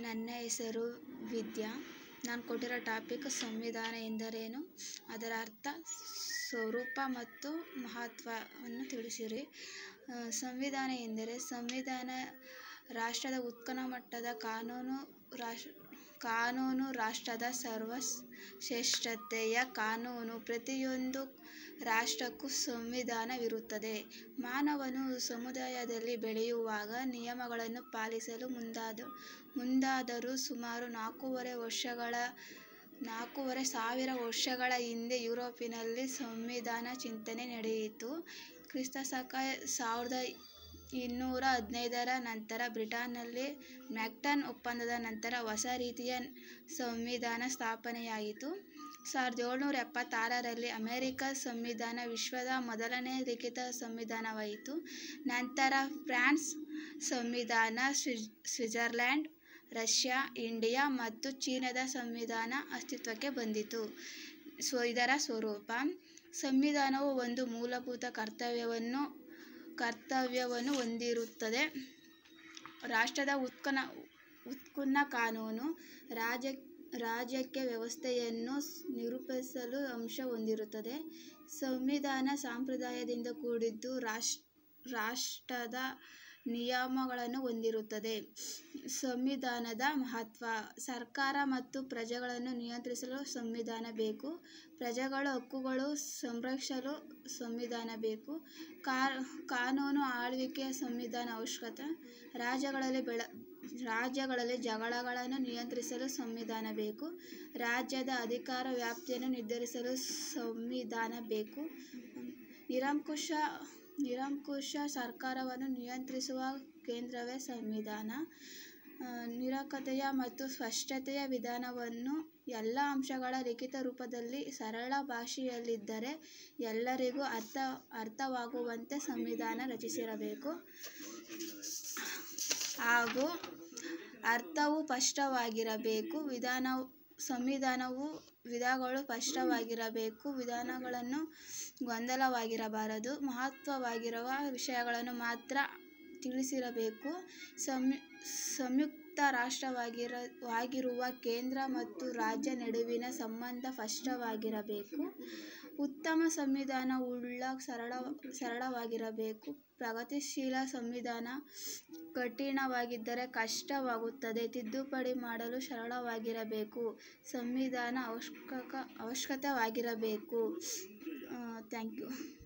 ನನ್ನ ಹೆಸರು ವಿದ್ಯಾ ನಾನು ಕೊಟ್ಟಿರೋ ಟಾಪಿಕ್ ಸಂವಿಧಾನ ಎಂದರೇನು ಅದರ ಅರ್ಥ ಸ್ವರೂಪ ಮತ್ತು ಮಹತ್ವವನ್ನು ತಿಳಿಸಿರಿ ಸಂವಿಧಾನ ಎಂದರೆ ಸಂವಿಧಾನ ರಾಷ್ಟ್ರದ ಉತ್ಪನ್ನ ಮಟ್ಟದ ಕಾನೂನು ರಾಷ್ ಕಾನೂನು ರಾಷ್ಟ್ರದ ಸರ್ವಶ್ರೇಷ್ಠತೆಯ ಕಾನೂನು ಪ್ರತಿಯೊಂದು ರಾಷ್ಟ್ರಕ್ಕೂ ಸಂವಿಧಾನವಿರುತ್ತದೆ ಮಾನವನು ಸಮುದಾಯದಲ್ಲಿ ಬೆಳೆಯುವಾಗ ನಿಯಮಗಳನ್ನು ಪಾಲಿಸಲು ಮುಂದಾದ ಮುಂದಾದರು ಸುಮಾರು ನಾಲ್ಕೂವರೆ ವರ್ಷಗಳ ನಾಲ್ಕೂವರೆ ಸಾವಿರ ವರ್ಷಗಳ ಹಿಂದೆ ಯುರೋಪಿನಲ್ಲಿ ಸಂವಿಧಾನ ಚಿಂತನೆ ನಡೆಯಿತು ಕ್ರಿಸ್ತಶಕ ಸಾವಿರದ ಇನ್ನೂರ ಹದಿನೈದರ ನಂತರ ಬ್ರಿಟನ್ನಲ್ಲಿ ಮ್ಯಾಕ್ಟನ್ ಒಪ್ಪಂದದ ನಂತರ ಹೊಸ ರೀತಿಯ ಸಂವಿಧಾನ ಸ್ಥಾಪನೆಯಾಯಿತು ಸಾವಿರದ ಏಳ್ನೂರ ಎಪ್ಪತ್ತಾರರಲ್ಲಿ ಅಮೆರಿಕ ಸಂವಿಧಾನ ವಿಶ್ವದ ಮೊದಲನೇ ಲಿಖಿತ ಸಂವಿಧಾನವಾಯಿತು ನಂತರ ಫ್ರಾನ್ಸ್ ಸಂವಿಧಾನ ಸ್ವಿಜ್ ಸ್ವಿಜರ್ಲ್ಯಾಂಡ್ ರಷ್ಯಾ ಇಂಡಿಯಾ ಮತ್ತು ಚೀನಾದ ಸಂವಿಧಾನ ಅಸ್ತಿತ್ವಕ್ಕೆ ಬಂದಿತು ಸೊ ಇದರ ಸ್ವರೂಪ ಸಂವಿಧಾನವು ಒಂದು ಮೂಲಭೂತ ಕರ್ತವ್ಯವನ್ನು ಕರ್ತವ್ಯವನ್ನು ಹೊಂದಿರುತ್ತದೆ ರಾಷ್ಟ್ರದ ಉತ್ಕನ ಉತ್ಪನ್ನ ಕಾನೂನು ರಾಜ್ಯ ರಾಜ್ಯಕ್ಕೆ ವ್ಯವಸ್ಥೆಯನ್ನು ನಿರೂಪಿಸಲು ಅಂಶ ಹೊಂದಿರುತ್ತದೆ ಸಂವಿಧಾನ ಸಂಪ್ರದಾಯದಿಂದ ಕೂಡಿದ್ದು ರಾಷ್ ರಾಷ್ಟ್ರದ ನಿಯಮಗಳನ್ನು ಹೊಂದಿರುತ್ತದೆ ಸಂವಿಧಾನದ ಮಹತ್ವ ಸರ್ಕಾರ ಮತ್ತು ಪ್ರಜೆಗಳನ್ನು ನಿಯಂತ್ರಿಸಲು ಸಂವಿಧಾನ ಬೇಕು ಪ್ರಜೆಗಳ ಹಕ್ಕುಗಳು ಸಂರಕ್ಷಿಸಲು ಸಂವಿಧಾನ ಬೇಕು ಕಾನೂನು ಆಳ್ವಿಕೆಯ ಸಂವಿಧಾನ ಅವಶ್ಯಕತೆ ರಾಜ್ಯಗಳಲ್ಲಿ ಬೆಳ ರಾಜ್ಯಗಳಲ್ಲಿ ಜಗಳಗಳನ್ನು ನಿಯಂತ್ರಿಸಲು ಸಂವಿಧಾನ ಬೇಕು ರಾಜ್ಯದ ಅಧಿಕಾರ ವ್ಯಾಪ್ತಿಯನ್ನು ನಿರ್ಧರಿಸಲು ಸಂವಿಧಾನ ಬೇಕು ನಿರಂಕುಶ ನಿರಂಕುಶ ಸರ್ಕಾರವನ್ನು ನಿಯಂತ್ರಿಸುವ ಕೇಂದ್ರವೇ ಸಂವಿಧಾನ ನಿರಕತೆಯ ಮತ್ತು ಸ್ಪಷ್ಟತೆಯ ವಿಧಾನವನ್ನು ಎಲ್ಲ ಅಂಶಗಳ ಲಿಖಿತ ರೂಪದಲ್ಲಿ ಸರಳ ಭಾಷೆಯಲ್ಲಿದ್ದರೆ ಎಲ್ಲರಿಗೂ ಅರ್ಥ ಅರ್ಥವಾಗುವಂತೆ ಸಂವಿಧಾನ ರಚಿಸಿರಬೇಕು ಹಾಗೂ ಅರ್ಥವು ಸ್ಪಷ್ಟವಾಗಿರಬೇಕು ವಿಧಾನ ಸಂವಿಧಾನವು ವಿಧಗಳು ಸ್ಪಷ್ಟವಾಗಿರಬೇಕು ವಿಧಾನಗಳನ್ನು ಗೊಂದಲವಾಗಿರಬಾರದು ಮಹತ್ವವಾಗಿರುವ ವಿಷಯಗಳನ್ನು ಮಾತ್ರ ತಿಳಿಸಿರಬೇಕು ಸಂಯು ಸಂಯುಕ್ತ ರಾಷ್ಟ್ರವಾಗಿರ ವಾಗಿರುವ ಕೇಂದ್ರ ಮತ್ತು ರಾಜ್ಯ ನಡುವಿನ ಸಂಬಂಧ ಸ್ಪಷ್ಟವಾಗಿರಬೇಕು ಉತ್ತಮ ಸಂವಿಧಾನವುಳ್ಳ ಸರಳ ಸರಳವಾಗಿರಬೇಕು ಪ್ರಗತಿಶೀಲ ಸಂವಿಧಾನ ಕಠಿಣವಾಗಿದ್ದರೆ ಕಷ್ಟವಾಗುತ್ತದೆ ತಿದ್ದುಪಡಿ ಮಾಡಲು ಸರಳವಾಗಿರಬೇಕು ಸಂವಿಧಾನ ಅವಶ್ಯಕ ಅವಶ್ಯಕವಾಗಿರಬೇಕು ಥ್ಯಾಂಕ್ ಯು